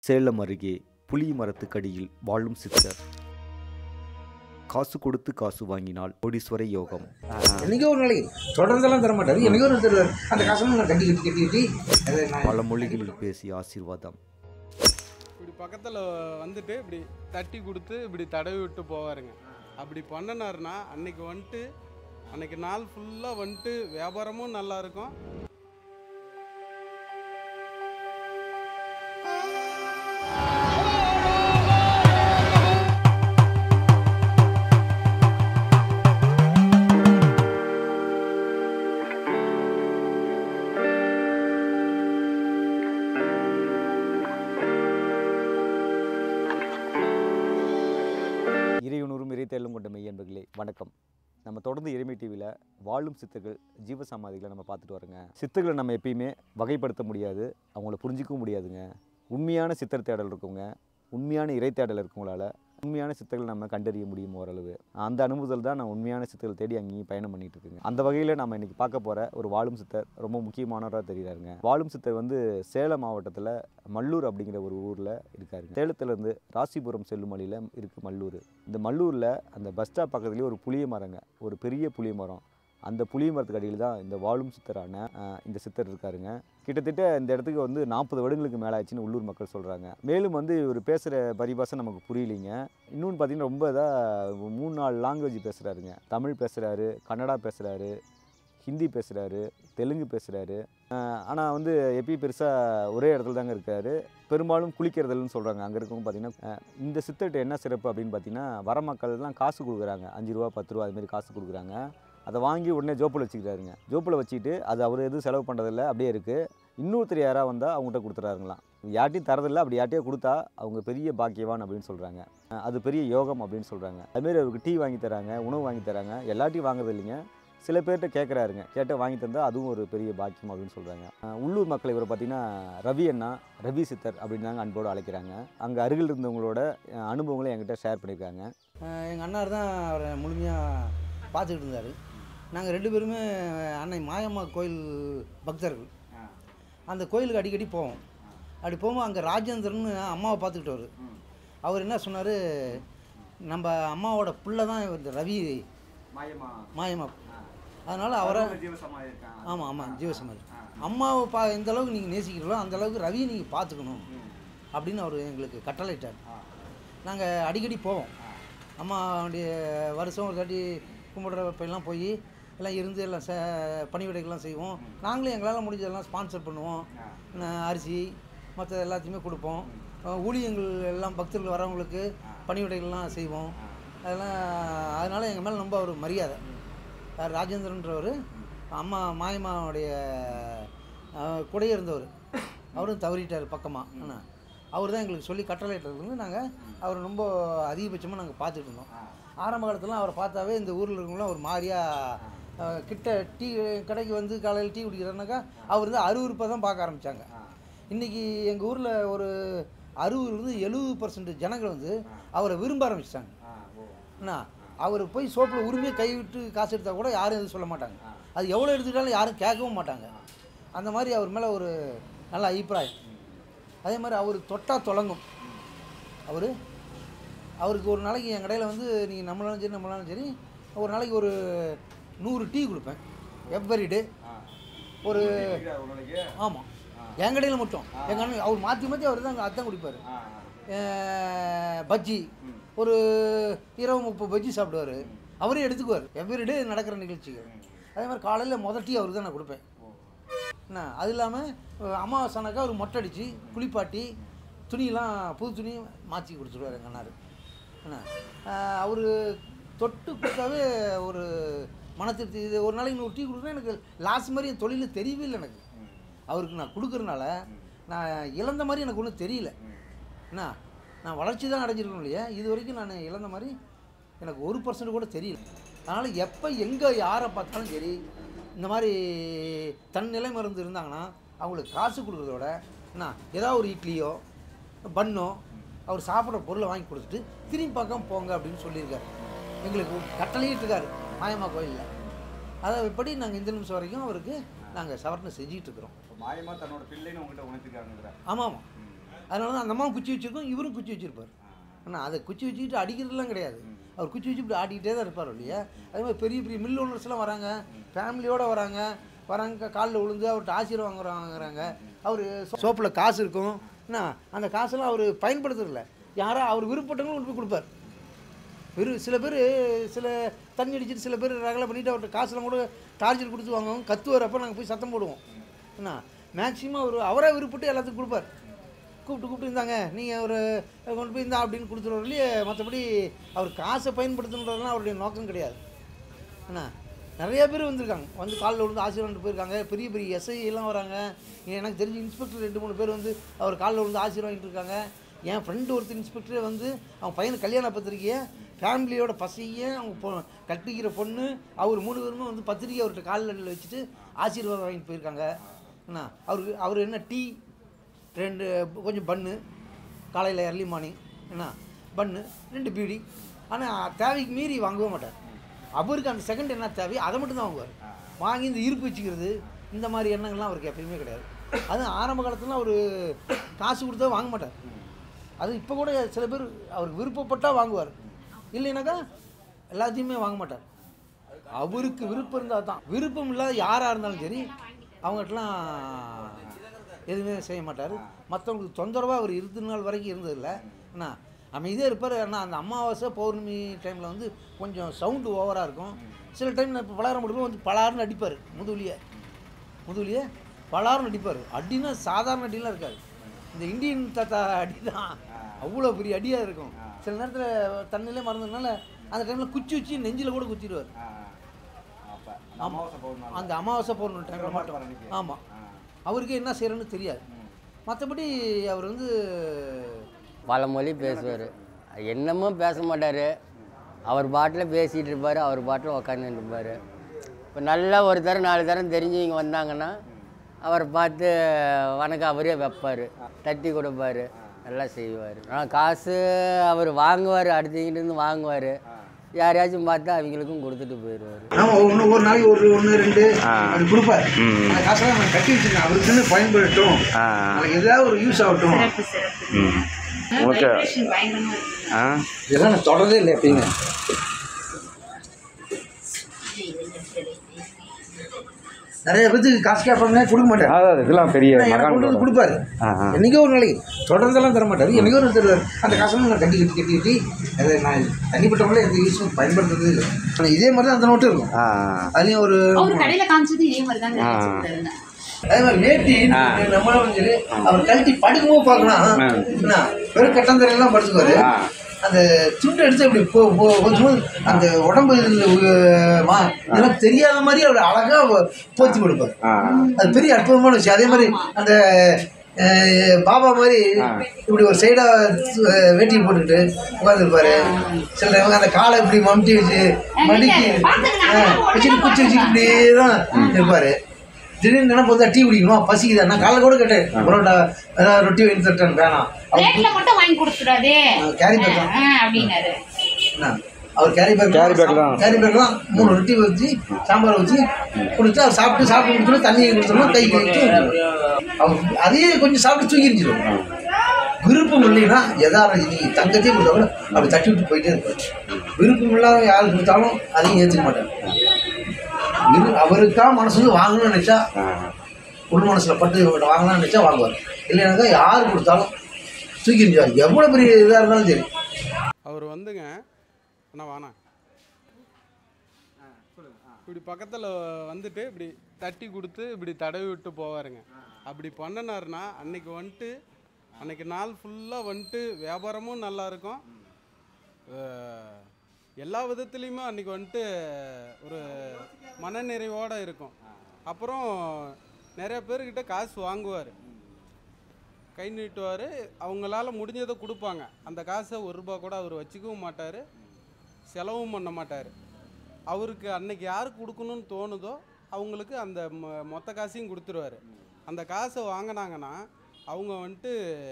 சேலம் அருகே புலி மரத்துக்கடியில் வாழும் சித்தர் காசு கொடுத்து காசு வாங்கினால் கோடீஸ்வர யோகம் என்னைக்கோ ஒரு நாளைக்கு தொடர்ந்தெல்லாம் தர மாட்டாரு என்னைக்கோ ஒரு தருவார் அந்த காசெல்லாம் நான் கட்டி கட்டி கட்டி கட்டி அதை நான் பல மொழிகளில் பேசி ஆசீர்வாதம் இப்படி பக்கத்தில் வந்துட்டு இப்படி தட்டி கொடுத்து இப்படி தடவி விட்டு போவாருங்க அப்படி பண்ணினாருன்னா அன்னைக்கு வந்துட்டு அன்னைக்கு நாள் ஃபுல்லாக வந்துட்டு வியாபாரமும் நல்லா இருக்கும் இறையுணரும் இறைத்தேலும் கொண்ட மெய்யன்பர்களே வணக்கம் நம்ம தொடர்ந்து இறைமை டிவியில் வாழும் சித்தர்கள் ஜீவசமாதிகளை நம்ம பார்த்துட்டு வரோங்க சித்தர்களை நம்ம எப்பயுமே வகைப்படுத்த முடியாது அவங்கள புரிஞ்சிக்கவும் முடியாதுங்க உண்மையான சித்தர் தேடல் இருக்கவங்க உண்மையான இறை தேடல் இருக்கவங்களால உண்மையான சித்தர்கள் நம்ம கண்டறிய முடியும் ஓரளவு அந்த அனுபவத்தில் தான் நான் உண்மையான சித்தர்கள் தேடி அங்கேயும் பயணம் பண்ணிட்டு இருக்கேங்க அந்த வகையில் நம்ம இன்னைக்கு பார்க்க போகிற ஒரு வாழும் சித்தர் ரொம்ப முக்கியமானவராக தெரிகிறாருங்க வாழும் சித்தர் வந்து சேலம் மாவட்டத்தில் மல்லூர் அப்படிங்கிற ஒரு ஊரில் இருக்காருங்க சேலத்துலேருந்து ராசிபுரம் செல்லும் வழியில் இருக்குது மல்லூர் இந்த மல்லூரில் அந்த பஸ் ஸ்டாப் பக்கத்துலேயே ஒரு புளிய மரங்க ஒரு பெரிய புளிய மரம் அந்த புளிய மரத்துக்கு அடியில் தான் இந்த வாழும் சித்தரான அஹ், இந்த சித்தர் இருக்காருங்க கிட்டத்தட்ட இந்த இடத்துக்கு வந்து நாற்பது வருடங்களுக்கு மேலே ஆச்சுன்னு உள்ளூர் மக்கள் சொல்கிறாங்க மேலும் வந்து இவர் பேசுகிற பரிபாஷை நமக்கு புரியலைங்க இன்னொன்று பார்த்தீங்கன்னா ரொம்ப இதாக மூணு நாலு லாங்குவேஜ் பேசுகிறாருங்க தமிழ் பேசுகிறாரு கன்னடா பேசுகிறாரு ஹிந்தி பேசுகிறாரு தெலுங்கு பேசுகிறாரு ஆனால் வந்து எப்பயும் பெருசாக ஒரே இடத்துல தாங்க இருக்காரு பெரும்பாலும் குளிக்கிறதுலன்னு சொல்கிறாங்க அங்கே இருக்கவங்க பார்த்தீங்கன்னா அஹ், இந்த சித்தர்கிட்ட என்ன சிறப்பு அப்படின்னு பார்த்தீங்கன்னா வர மக்கள்லாம் காசு கொடுக்குறாங்க அஞ்சு ரூபா பத்து ரூபா அதுமாரி காசு கொடுக்குறாங்க அதை வாங்கி உடனே ஜோப்பில் வச்சுக்கிறாருங்க ஜோப்பில் வச்சுக்கிட்டு அது அவர் எதுவும் செலவு பண்ணுறதில்ல அப்படியே இருக்குது இன்னொருத்தர் யாராவது வந்தால் அவங்ககிட்ட கொடுத்துறாருங்களாம் யார்ட்டையும் தரதில்ல அப்படி யார்ட்டையோ கொடுத்தா அவங்க பெரிய பாக்கியவான் அப்படின்னு சொல்கிறாங்க அது பெரிய யோகம் அப்படின்னு சொல்கிறாங்க அதுமாரி அவருக்கு டீ வாங்கி தராங்க உணவு வாங்கி தராங்க எல்லாத்தையும் வாங்குறது இல்லைங்க சில பேர்கிட்ட கேட்குறாருங்க கேட்டால் வாங்கி தந்தால் அதுவும் ஒரு பெரிய பாக்கியம் அப்படின்னு சொல்கிறாங்க உள்ளூர் மக்கள் இவரை பார்த்தீங்கன்னா ரவி அண்ணா ரவி சித்தர் அப்படின்னு தாங்க அன்போடு அழைக்கிறாங்க அங்கே அருகில் இருந்தவங்களோட அஹ், அனுபவங்களை என்கிட்ட ஷேர் பண்ணியிருக்காங்க எங்கள் அண்ணார் தான் அவரை முழுமையாக பார்த்துக்கிட்டு இருந்தார் நாங்கள் ரெண்டு பேருமே அன்னை மாயம்மா கோயில் பக்தர்கள் அந்த கோயிலுக்கு அடிக்கடி போவோம் அப்படி போகும்போது அங்கே ராஜேந்திரன் அம்மாவை பார்த்துக்கிட்டு அவர் அவர் என்ன சொன்னார் நம்ம அம்மாவோட பிள்ளை தான் இந்த ரவி மாயம்மா அதனால் அவரை ஆமாம் ஆமாம் ஜீவசமாதி அம்மாவை பா எந்த அளவுக்கு நீங்கள் நேசிக்கிறீங்களோ அந்த அளவுக்கு ரவியை நீங்கள் பார்த்துக்கணும் அப்படின்னு அவர் எங்களுக்கு கட்டளையிட்டார் நாங்கள் அடிக்கடி போவோம் அம்மாவுடைய வருஷம் ஒரு தாட்டி கும்பிட்றப்பெல்லாம் போய் எல்லாம் இருந்து எல்லாம் ச பணிவிடைகள்லாம் செய்வோம் நாங்களும் எங்களால் முடிஞ்சதெல்லாம் ஸ்பான்சர் பண்ணுவோம் ந- அரிசி மற்ற எல்லாத்தையுமே கொடுப்போம் அஹ் ஊழியங்கள் எல்லாம் பக்தர்கள் வரவங்களுக்கு பணிவிடைகள்லாம் செய்வோம் அதெல்லாம் அதனால் எங்கள் மேலே ரொம்ப ஒரு மரியாதை யார் ராஜேந்திரன்றவர் அம்மா மாயம்மாவுடைய அஹ், கூடயே இருந்தவர் அவரும் தவறிட்டார் பக்கமாக ஆனால் அவர் தான் எங்களுக்கு சொல்லி கட்டளையிட்டதுலேருந்து நாங்கள் அவர் ரொம்ப அதிகபட்சமாக நாங்கள் பார்த்துட்டு இருந்தோம் ஆரம்ப காலத்துலாம் அவரை பார்த்தாவே இந்த ஊரில் இருக்கவங்களாம் ஒரு மாதிரியாக அஹ், கிட்ட டீ கடைக்கு வந்து காலையில் டீ குடிக்கிறாருனாக்கா அவர் வந்து அருவருப்பாக தான் பார்க்க ஆரம்பித்தாங்க இன்றைக்கி எங்கள் ஊரில் ஒரு அறுபதுலேருந்து எழுபது பர்சன்ட் ஜனங்கள் வந்து அவரை விரும்ப ஆரம்பிச்சிட்டாங்க என்ன அவர் போய் சோப்பில் உரிமையாக கை விட்டு காசு எடுத்தால் கூட யாரும் எதுவும் சொல்ல மாட்டாங்க அது எவ்வளோ எடுத்துக்கிட்டாலும் யாரும் கேட்கவும் மாட்டாங்க அந்த மாதிரி அவர் மேலே ஒரு நல்ல அபிப்பிராயம் அதே மாதிரி அவர் தொட்டால் தொடங்கும் அவர் அவருக்கு ஒரு நாளைக்கு என் கடையில் வந்து நீங்கள் நம்மளாலும் சரி நம்மளாலும் சரி ஒரு நாளைக்கு ஒரு நூறு டீ கொடுப்பேன் எவ்வரிடே ஒரு ஆமாம் என் கடையில் மட்டும் எங்கள் அண்ணன் அவர் மாற்றி மாற்றி அவர் தான் அங்கே அதான் குடிப்பார் பஜ்ஜி ஒரு இருபது முப்பது பஜ்ஜி சாப்பிடுவார் அவரே எடுத்துக்குவார் எவ்ரிடே நடக்கிற நிகழ்ச்சிகள் அதே மாதிரி காலையில் முதல் டீ அவருக்கு தான் நான் கொடுப்பேன் என்ன அது இல்லாமல் அமாவாசைனாக்கா அவர் மொட்டை அடித்து குளிப்பாட்டி துணியெல்லாம் புது துணி மாற்றி கொடுத்துருவார் எங்கள் அண்ணார் என்ன அவர் தொட்டு கொடுத்தாவே ஒரு மன திருப்தி இது ஒரு நாளைக்கு நூறு டீ கொடுக்குறேன் எனக்கு லாஸ்ட் மாதிரி என் தொழில் தெரியவே இல்லை எனக்கு அவருக்கு நான் கொடுக்குறனால நான் இழந்த மாதிரி எனக்கு ஒன்றும் தெரியல என்ன நான் வளர்ச்சி தான் அடைஞ்சிருக்கணும் இல்லையா இது வரைக்கும் நான் இழந்த மாதிரி எனக்கு ஒரு பர்சன்ட் கூட தெரியல அதனால் எப்போ எங்கே யாரை பார்த்தாலும் சரி இந்த மாதிரி தன் நிலை மருந்து இருந்தாங்கன்னா அவங்களுக்கு காசு கொடுக்குறத விட என்ன ஏதாவது ஒரு இட்லியோ பன்னோ அவர் சாப்பிட்ற பொருளை வாங்கி கொடுத்துட்டு திரும்பி பார்க்காம போங்க அப்படின்னு சொல்லியிருக்காரு எங்களுக்கு கட்டளையிட்டு இருக்காரு மாயம்மா கோயிலில் அதை எப்படி நாங்கள் இந்த நிமிஷம் வரைக்கும் அவருக்கு நாங்கள் சவர்ணம் செஞ்சுட்டு இருக்கிறோம் மாயமா தன்னோட பிள்ளைன்னு உங்ககிட்ட உணர்த்திருக்காங்க ஆமாம் ஆமாம் அதனால தான் அந்த அம்மாவும் குச்சி வச்சிருக்கோம் இவரும் குச்சி வச்சிருப்பார் ஆனால் அதை குச்சி வச்சுக்கிட்டு அடிக்கிறதுலாம் கிடையாது அவர் குச்சி வச்சு இப்படி ஆடிக்கிட்டே தான் இருப்பார் இல்லையா அதே மாதிரி பெரிய பெரிய மில் ஓனர்ஸ்லாம் வராங்க ஃபேமிலியோடு வராங்க வராங்க காலில் விழுந்து அவர்கிட்ட ஆசீர்வாதம் வாங்குறாங்க அவர் சோப்பில் காசு இருக்கும் என்ன அந்த காசெல்லாம் அவர் பயன்படுத்துறதில்ல யாரோ அவர் விருப்பப்பட்டவங்களும் கொண்டு போய் கொடுப்பார் வெறும் சில பேர் சில தண்ணி அடிச்சிட்டு சில பேர் ரகலை பண்ணிவிட்டு அவர்கிட்ட காசுலாம் கூட டார்ச்சர் கொடுத்து வாங்குவோம் கத்துவார் அப்போ நாங்கள் போய் சத்தம் போடுவோம் என்ன மேக்ஸிமம் அவர் அவரே விருப்பப்பட்டு எல்லாத்துக்கும் கொடுப்பார் கூப்பிட்டு கூப்பிட்டு இருந்தாங்க நீங்கள் ஒரு கொண்டு போய் இந்தா அப்படின்னு கொடுத்துருவாருலையே மற்றபடி அவர் காசை பயன்படுத்தணுன்றதுலாம் அவருடைய நோக்கம் கிடையாது என்ன நிறைய பேர் வந்திருக்காங்க வந்து காலில் விழுந்து ஆசீர்வாதம் போயிருக்காங்க பெரிய பெரிய எஸ்ஐ எல்லாம் வராங்க எனக்கு தெரிஞ்ச இன்ஸ்பெக்டர் ரெண்டு மூணு பேர் வந்து அவர் காலில் விழுந்து ஆசீர்வாங்கிட்டு இருக்காங்க என் ஃப்ரெண்டு ஒருத்தர் இன்ஸ்பெக்டரே வந்து அவன் பையனுக்கு கல்யாண பத்திரிக்கையை ஃபேமிலியோட பசையை அவங்க பொ கட்டிக்கிற பொண்ணு அவர் மூணு பேருமே வந்து பத்திரிக்கை அவர்கிட்ட காலில் வச்சுட்டு ஆசீர்வாதம் வாங்கிட்டு போயிருக்காங்க என்ன அவருக்கு அவர் என்ன டீ ரெண்டு கொஞ்சம் பன்னு காலையில் early மார்னிங் என்ன பன்னு ரெண்டு பீடி ஆனால் தேவைக்கு மீறி வாங்கவே மாட்டார் அவருக்கு அந்த செகண்ட் என்ன தேவையோ அதை மட்டும் தான் வாங்குவார் வாங்கி இந்த இருப்பு வச்சுக்கிறது இந்த மாதிரி எண்ணங்கள்லாம் அவருக்கு எப்பயுமே கிடையாது அதுவும் ஆரம்ப காலத்துல அவர் காசு கொடுத்தா வாங்க மாட்டார் அது இப்போ கூட சில பேர் அவருக்கு விருப்பப்பட்டால் வாங்குவார் இல்லைனாக்கா எல்லாத்தையுமே வாங்க மாட்டார் அவருக்கு விருப்பம் இருந்தால் தான் விருப்பம் இல்லாத யாராக இருந்தாலும் சரி அவங்ககிட்டலாம் எதுவுமே செய்ய மாட்டார் மற்றவங்களுக்கு தொந்தரவாக அவர் இருபது நாள் வரைக்கும் இருந்ததில்லை என்ன அமைதியாக இருப்பார் ஆனால் அந்த அமாவாசை பௌர்ணமி டைமில் வந்து கொஞ்சம் சவுண்டு ஓவராக இருக்கும் சில டைம் இப்போ பலாரம் முடிக்கும் வந்து பலாருன்னு அடிப்பார் முதுகுலியே முதுகுலியே பலாருன்னு அடிப்பார் அடினா சாதாரண அடிலாம் இருக்காது இந்த இந்தியன் தாத்தா அடி தான் அவ்வளோ பெரிய அடியாக இருக்கும் சில நேரத்தில் தண்ணியிலே மறந்ததுனால அந்த டைமில் குச்சி வச்சு நெஞ்சில் கூட குத்திடுவார் அந்த அமாவாசை பௌர்ணமி டைமில் மட்டும் ஆமாம் அவருக்கு என்ன செய்யறன்னு தெரியாது மற்றபடி அவர் வந்து பல மொழி பேசுவார் என்னமோ பேச மாட்டார் அவர் பாட்டில் பேசிகிட்டு இருப்பார் அவர் பாட்டில் உக்காந்துட்டு இருப்பார் இப்போ நல்லா ஒரு தரம் நாலு தரம் தெரிஞ்சவங்க வந்தாங்கன்னா அவரை பார்த்து வணக்கம் அவரே வைப்பார் தட்டி கொடுப்பாரு எல்லாம் செய்வார் ஆனால் காசு அவர் வாங்குவார் அடுத்தவங்கிட்ட வாங்குவார் யாரையாச்சும் பார்த்தா அவங்களுக்கும் கொடுத்துட்டு போயிடுவார் ஆமாம் ஒன்று ஒரு நாளைக்கு ஒரு ஒன்று ரெண்டு அப்படி கொடுப்பார் அந்த காசெல்லாம் நான் கட்டி வச்சுருக்கேன் அவருக்குன்னு பயன்படுத்தட்டும் நாளைக்கு ஏதாவது ஒரு யூஸ் ஆகட்டும் ஓகே ஆ இதெல்லாம் நான் தொடரதே இல்லை எப்பயுமே நிறைய பேத்துக்கு காசு கேட்பாங்க கொடுக்க மாட்டார் அதாவது இதெல்லாம் பெரிய ஆனா எனக்கு கொண்டு வந்து கொடுப்பாரு ஆ, ஆ. என்னைக்கோ ஒரு நாளைக்கு தொடர்ந்தெல்லாம் தர மாட்டாரு என்னைக்கோ ஒரு தருவார் அந்த காசெல்லாம் நான் கட்டி கட்டி கட்டி கட்டி அதை நான் தனிப்பட்டவங்களே எந்த யூஸும் பயன்படுத்துறதே இல்லை ஆனால் இதே மாதிரி தான் அந்த நோட்டு இருக்கும் ஆ அதுலேயும் ஒரு அவர் கடையில காமிச்சது இதே மாதிரி தாங்க வச்சிருந்தாருங்க அதே மாதிரி நேற்று நம்மளும் சரி அவர் கழட்டி படுக்கும்போது பார்க்கலாம் என்ன வெறும் கட்டந்தரையெல்லாம் படுத்துக்குவாரு அந்த துண்டு எடுத்து அப்படி போ போ- கொஞ்சம் அந்த உடம்பு இதுல, உ- மா இதெல்லாம் தெரியாத மாதிரி அவர் அழகா வ- போத்தி கொடுப்பார் அது பெரிய அற்புதமான விஷயம் அதே மாதிரி அந்த அஹ், பாபா மாதிரி இப்படி ஒரு சைடா வேட்டியை போட்டுக்கிட்டு உட்காந்துருப்பாரு சில டைம் அந்த காலை இப்படி மம்டி வச்சு மடிக்கி ஆ, வச்சுட்டு குச்சி வச்சுட்டு இப்படியே தான் இருப்பாரு திடீர்னு நினைப்பு வந்தா டீ குடிக்கணுமா பசிக்குதா நான் காலைல கூட கேட்டேன் பரோட்டா ஏதாவது ரொட்டி வாங்கி தரட்டேன் வேணாம் அவர் ரேட்ல மட்டும் வாங்கி கொடுத்துடாதே கேரி பேக் தான் ஆ, அப்படின்னாரு என்ன, அவர் கேரி பேக் Carry bag தான். கேரி பேக் தான் மூணு ரொட்டி வச்சு சாம்பார் வச்சு கொடுத்து அவர் சாப்பிட்டு சாப்பிட்டு முடிச்சோன்னா தண்ணி கொடுத்தோம்னா கை கழிச்சு அவர் அதையே கொஞ்சம் சாப்பிட்டு தூக்கி எறிஞ்சிடும் விருப்பம் இல்லைன்னா எதாவது நீங்கள் தங்கத்தையே கொடுத்தா கூட அப்படி தட்டி விட்டு போயிட்டே இருப்பார் விருப்பம் இல்லாத யார் கொடுத்தாலும் அதையும் ஏற்றுக்க மாட்டார் இரு அவருக்கா மனசு வந்து வாங்கணும்னு நினச்சா உள் மனசில் பட்டு இவங்ககிட்ட வாங்கலாம்னு நினச்சா வாங்குவார் இல்லைனாக்கா யார் கொடுத்தாலும் தூக்கி எறிஞ்சுவார் எவ்வளோ பெரிய இதாக இருந்தாலும் சரி அவர் வந்துங்க அண்ணா வாண்ணா இப்படி பக்கத்தில் வந்துட்டு இப்படி தட்டி கொடுத்து இப்படி தடவி விட்டு போவாருங்க அப்படி பண்ணினாருன்னா அன்னைக்கு வந்துட்டு அன்னைக்கு நாள் ஃபுல்லாக வந்துட்டு வியாபாரமும் நல்லா இருக்கும் அஹ், எல்லா விதத்துலேயுமே அன்னைக்கு வந்துட்டு ஒரு மனநிறைவோடு இருக்கும் அப்புறம் நிறைய பேர்கிட்ட காசு வாங்குவார் கை நீட்டுவார் அவங்களால முடிஞ்சதை கொடுப்பாங்க அந்த காசை ஒரு ரூபா கூட அவர் வச்சுக்கவும் மாட்டார் செலவும் பண்ண மாட்டார் அவருக்கு அன்னைக்கு யாருக்கு கொடுக்கணும்னு தோணுதோ அவங்களுக்கு அந்த மொ- மொத்த காசையும் கொடுத்துருவாரு அந்த காசை வாங்கினாங்கன்னா அவங்க வந்துட்டு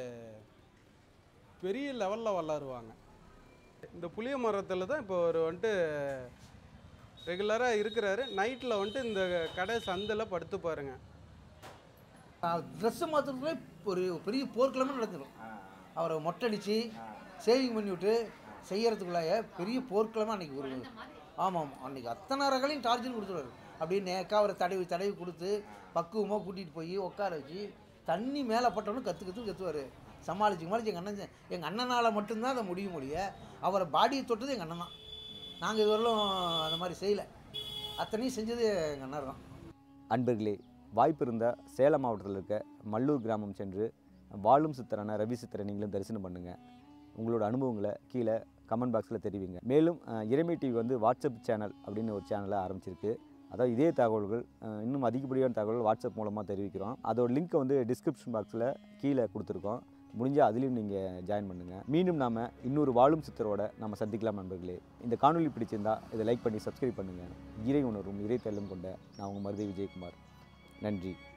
பெரிய லெவலில் வளருவாங்க இந்த புளிய மரத்தில் தான் இப்போ ஒரு வந்துட்டு ரெகுலராக இருக்கிறாரு நைட்டில் வந்துட்டு இந்த கடை சந்தில் படுத்து பாருங்க ட்ரெஸ்ஸை மாற்றுறதுக்குள்ளே ஒரு பெரிய போர்க்கிழமை நடந்துடும் அவரை மொட்டடிச்சு சேவிங் பண்ணி விட்டு செய்யறதுக்குள்ளாய பெரிய போர்க்களமாக அன்றைக்கி ஒரு ஆமாம் அன்றைக்கி அத்தனை ரகளையும் டார்ச்சர் கொடுத்துருவாரு அப்படியே நேக்கா அவரை தடவி தடவி கொடுத்து பக்குவமாக கூட்டிகிட்டு போய் உட்கார வச்சு தண்ணி மேலே பட்டவனும் கற்று கற்று கத்துவார் சமாளிச்சு சமாளிச்சு எங்கள் அண்ணன் எங்கள் அண்ணனால் மட்டும்தான் அதை முடியும் முடிய அவரை பாடியை தொட்டது எங்கள் அண்ணன் தான் நாங்கள் இதுவரையிலும் அந்த மாதிரி செய்யலை அத்தனையும் செஞ்சது எங்கள் அண்ணன் தான் அன்பர்களே வாய்ப்பு இருந்தால் சேலம் மாவட்டத்தில் இருக்க மல்லூர் கிராமம் சென்று வாழும் சித்தரான ரவி சித்தரை நீங்களும் தரிசனம் பண்ணுங்கள் உங்களோட அனுபவங்களை கீழே கமெண்ட் பாக்ஸில் தெரிவிங்க மேலும் அஹ், இறைமை டிவி வந்து வாட்ஸ்அப் சேனல் அப்படின்னு ஒரு சேனலை ஆரம்பிச்சிருக்கு அதாவது இதே தகவல்கள் அஹ், இன்னும் அதிகப்படியான தகவல் வாட்ஸ்அப் மூலமாக தெரிவிக்கிறோம் அதோட லிங்க்கை வந்து டிஸ்கிரிப்ஷன் பாக்ஸில் கீழே கொடுத்துருக்கோம் முடிஞ்சால் அதுலேயும் நீங்கள் ஜாயின் பண்ணுங்கள் மீண்டும் நாம் இன்னொரு வாழும் சித்தரோட நம்ம சந்திக்கலாம் நண்பர்களே இந்த காணொளி பிடிச்சிருந்தா இதை லைக் பண்ணி சப்ஸ்கிரைப் பண்ணுங்கள் இறை உணர்வும் இறை தெல்லும் கொண்ட நான் உங்கள் மருதை விஜயகுமார் நன்றி